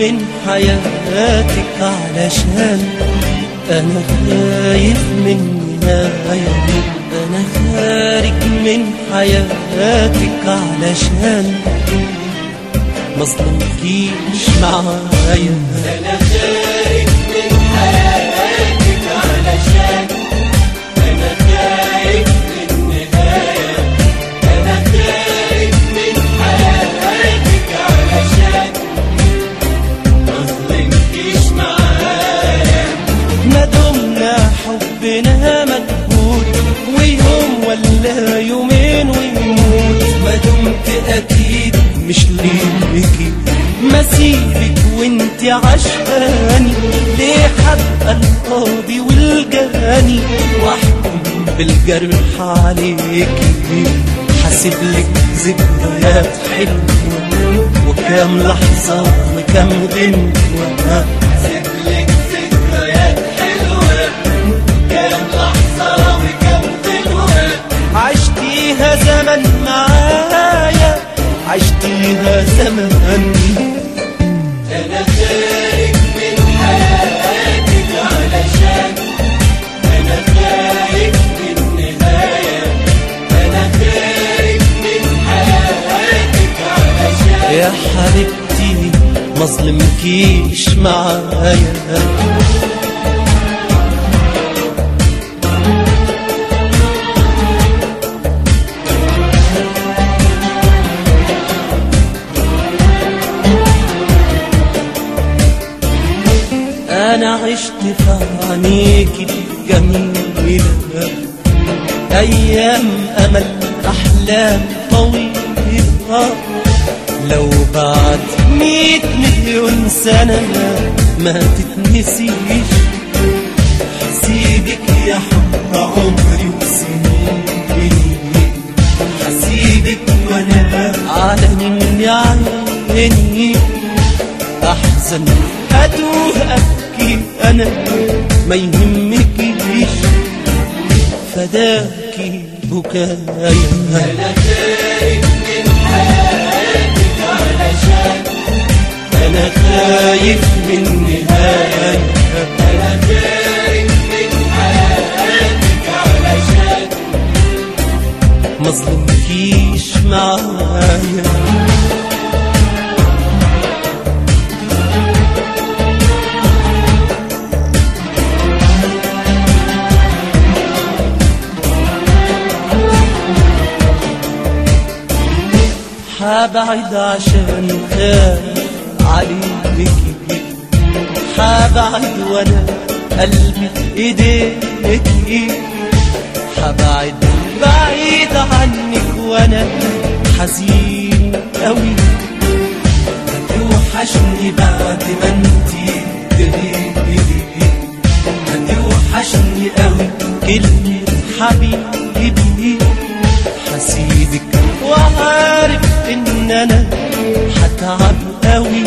من حياتك علشان أنا خايف من نهاية أنا خارج من حياتك علشان مظلمكيش معايا أنا خارج من حياتك علشان أنا خايف من نهاية أنا خارج من حياتك علشان مظلمكيش معايا ما دمنا حبنا مجهود ويوم ولا يومين ويموت ما دمت اكيد مش ليكي ما سيبك وانت عشقاني ليه حبقى القاضي والجاني واحكم بالجرح عليكي حاسب لك ذكريات حلوة وكام لحظة وكام غنوة سيبلك ذكريات حلوة كام لحظة وكام غنوة عشتيها زمن معايا عشتيها زمن أنا خارج من حياتك علشان أنا خارج من نهاية أنا خارج من حياتك علشان يا حبيبتي مظلمكيش معايا انا عشت في عينيكي الجميلة ايام امل احلام طويلة لو بعد مية مليون سنة ما تتنسيش حسيبك يا حب عمري وسنيني حسيبك وانا على مني عيني احزن اتوه ابكي انا ما يهمكيش فداكي بكايا أنا خارج من حياتك علشان انا خايف من نهاية أنا خارج من حياتك علشان مظلمكيش معايا حابعد عشان خايف عليكي حابعد وانا قلبي في ايديكي حبعد بعيد عنك وانا حزين قوي هتوحشني بعد ما انتي تغيبي هتوحشني قوي كلمة حبيبي هسيبك وعارف ان انا هتعب قوي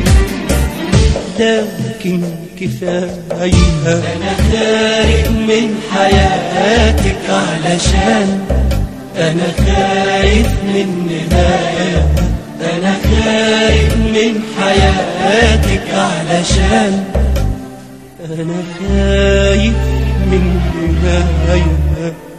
لكن كفاية أنا خارج من حياتك علشان أنا خايف من نهاية أنا خايف من حياتك علشان أنا خايف من نهاية